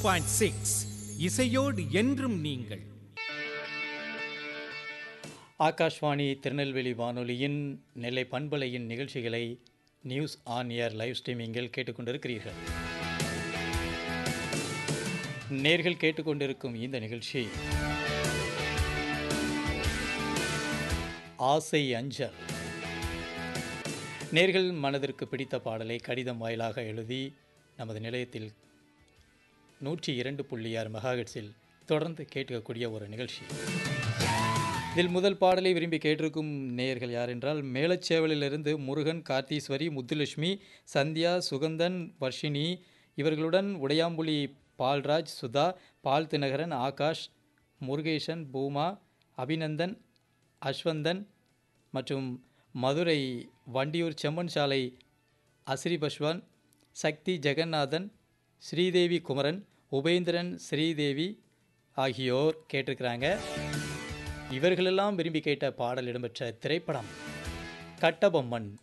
point six இசையோடு என்றும் நீங்கள் ஆகாஷ்வாணி திருநெல்வேலி வானொலியின் நெல்லை பண்பலையின் நிகழ்ச்சிகளை நியூஸ் ஆன் ஏர் லைவ் ஸ்ட்ரீமிங்கில் கேட்டுக்கொண்டிருக்கிறீர்கள் நேர்கள் கேட்டுக்கொண்டிருக்கும் இந்த நிகழ்ச்சி ஆசை அஞ்சல் நேர்கள் மனதிற்கு பிடித்த பாடலை கடிதம் வாயிலாக எழுதி நமது நிலையத்தில் நூற்றி இரண்டு புள்ளி ஆறு மெகாஹெட்ஸில் தொடர்ந்து கேட்கக்கூடிய ஒரு நிகழ்ச்சி இதில் முதல் பாடலை விரும்பி கேட்டிருக்கும் நேயர்கள் யார் என்றால் மேலச்சேவலிலிருந்து முருகன் கார்த்தீஸ்வரி முத்துலட்சுமி சந்தியா சுகந்தன் வர்ஷினி இவர்களுடன் உடையாம்புலி பால்ராஜ் சுதா பால் தினகரன் ஆகாஷ் முருகேசன் பூமா அபிநந்தன் அஸ்வந்தன் மற்றும் மதுரை வண்டியூர் செம்மன் சாலை அஸ்ரி பஸ்வான் சக்தி ஜெகநாதன் ஸ்ரீதேவி குமரன் உபேந்திரன் ஸ்ரீதேவி ஆகியோர் கேட்டிருக்கிறாங்க இவர்களெல்லாம் விரும்பி கேட்ட பாடல் இடம்பெற்ற திரைப்படம் கட்டபொம்மன்